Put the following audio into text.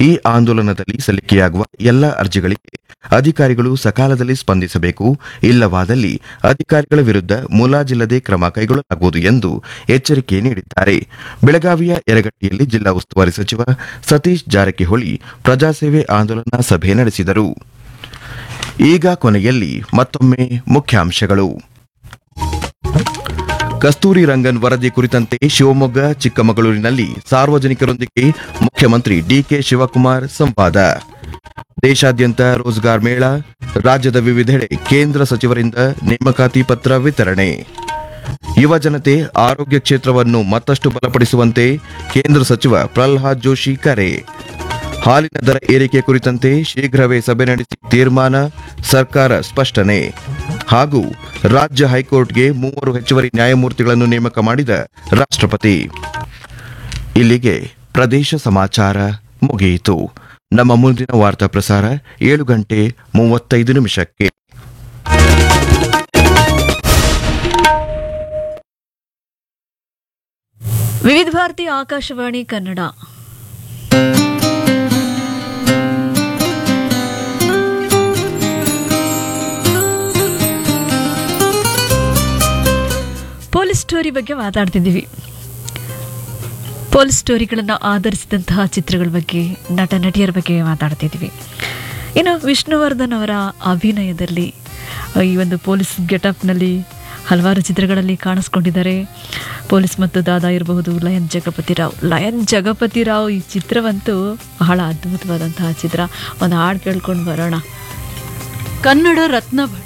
ಈ ಆಂದೋಲನದಲ್ಲಿ ಸಲ್ಲಿಕೆಯಾಗುವ ಎಲ್ಲ ಅರ್ಜಿಗಳಿಗೆ ಅಧಿಕಾರಿಗಳು ಸಕಾಲದಲ್ಲಿ ಸ್ಪಂದಿಸಬೇಕು ಇಲ್ಲವಾದಲ್ಲಿ ಅಧಿಕಾರಿಗಳ ವಿರುದ್ಧ ಮುಲಾಜಿಲ್ಲದೆ ಕ್ರಮ ಕೈಗೊಳ್ಳಲಾಗುವುದು ಎಂದು ಎಚ್ಚರಿಕೆ ನೀಡಿದ್ದಾರೆ ಬೆಳಗಾವಿಯ ಯರಗಟ್ಟಿಯಲ್ಲಿ ಜಿಲ್ಲಾ ಉಸ್ತುವಾರಿ ಸಚಿವ ಸತೀಶ್ ಜಾರಕಿಹೊಳಿ ಪ್ರಜಾಸೇವೆ ಆಂದೋಲನ ಸಭೆ ನಡೆಸಿದರು ಈಗ ಕೊನೆಯಲ್ಲಿ ಮತ್ತೊಮ್ಮೆ ಮುಖ್ಯಾಂಶಗಳು ಕಸ್ತೂರಿ ರಂಗನ್ ವರದಿ ಕುರಿತಂತೆ ಶಿವಮೊಗ್ಗ ಚಿಕ್ಕಮಗಳೂರಿನಲ್ಲಿ ಸಾರ್ವಜನಿಕರೊಂದಿಗೆ ಮುಖ್ಯಮಂತ್ರಿ ಡಿಕೆ ಶಿವಕುಮಾರ್ ಸಂವಾದ ದೇಶಾದ್ಯಂತ ರೋಜ್ಗಾರ್ ಮೇಳ ರಾಜ್ಯದ ವಿವಿಧೆಡೆ ಕೇಂದ್ರ ಸಚಿವರಿಂದ ನೇಮಕಾತಿ ಪತ್ರ ವಿತರಣೆ ಯುವ ಜನತೆ ಆರೋಗ್ಯ ಕ್ಷೇತ್ರವನ್ನು ಮತ್ತಷ್ಟು ಬಲಪಡಿಸುವಂತೆ ಕೇಂದ್ರ ಸಚಿವ ಪ್ರಲ್ಹಾದ್ ಜೋಶಿ ಕರೆ ಹಾಲಿನ ದರ ಏರಿಕೆ ಕುರಿತಂತೆ ಶೀಘ್ರವೇ ಸಭೆ ನಡೆಸಿ ತೀರ್ಮಾನ ಸರ್ಕಾರ ಸ್ಪಷ್ಟನೆ ಹಾಗೂ ರಾಜ್ಯ ಹೈಕೋರ್ಟ್ಗೆ ಮೂವರು ಹೆಚ್ಚುವರಿ ನ್ಯಾಯಮೂರ್ತಿಗಳನ್ನು ನೇಮಕ ಮಾಡಿದ ರಾಷ್ಟ್ರಪತಿ ಇಲ್ಲಿಗೆ ಪ್ರದೇಶ ಸಮಾಚಾರ ಮುಗಿಯಿತು ನಮ್ಮ ಮುಂದಿನ ವಾರ್ತಾ ಪ್ರಸಾರ ಏಳು ಗಂಟೆ ಮೂವತ್ತೈದು ನಿಮಿಷಕ್ಕೆ ವಿವಿಧ ಭಾರತಿ ಆಕಾಶವಾಣಿ ಕನ್ನಡ ಪೊಲೀಸ್ ಸ್ಟೋರಿ ಬಗ್ಗೆ ಮಾತಾಡ್ತಿದ್ದೀವಿ ಪೊಲೀಸ್ ಸ್ಟೋರಿಗಳನ್ನು ಆಧರಿಸಿದಂತಹ ಚಿತ್ರಗಳ ಬಗ್ಗೆ ನಟ ನಟಿಯರ ಬಗ್ಗೆ ಮಾತಾಡ್ತಿದ್ದೀವಿ ಇನ್ನು ವಿಷ್ಣುವರ್ಧನ್ ಅವರ ಅಭಿನಯದಲ್ಲಿ ಈ ಒಂದು ಪೊಲೀಸ್ ಗೆಟಪ್ನಲ್ಲಿ ಹಲವಾರು ಚಿತ್ರಗಳಲ್ಲಿ ಕಾಣಿಸ್ಕೊಂಡಿದ್ದಾರೆ ಪೊಲೀಸ್ ಮತ್ತು ದಾದಾ ಇರಬಹುದು ಲಯನ್ ಜಗಪತಿ ರಾವ್ ಲಯನ್ ಜಗಪತಿ ರಾವ್ ಈ ಚಿತ್ರವಂತೂ ಬಹಳ ಅದ್ಭುತವಾದಂತಹ ಚಿತ್ರ ಒಂದು ಹಾಡು ಕೇಳ್ಕೊಂಡು ಬರೋಣ ಕನ್ನಡ ರತ್ನ ಭಟ್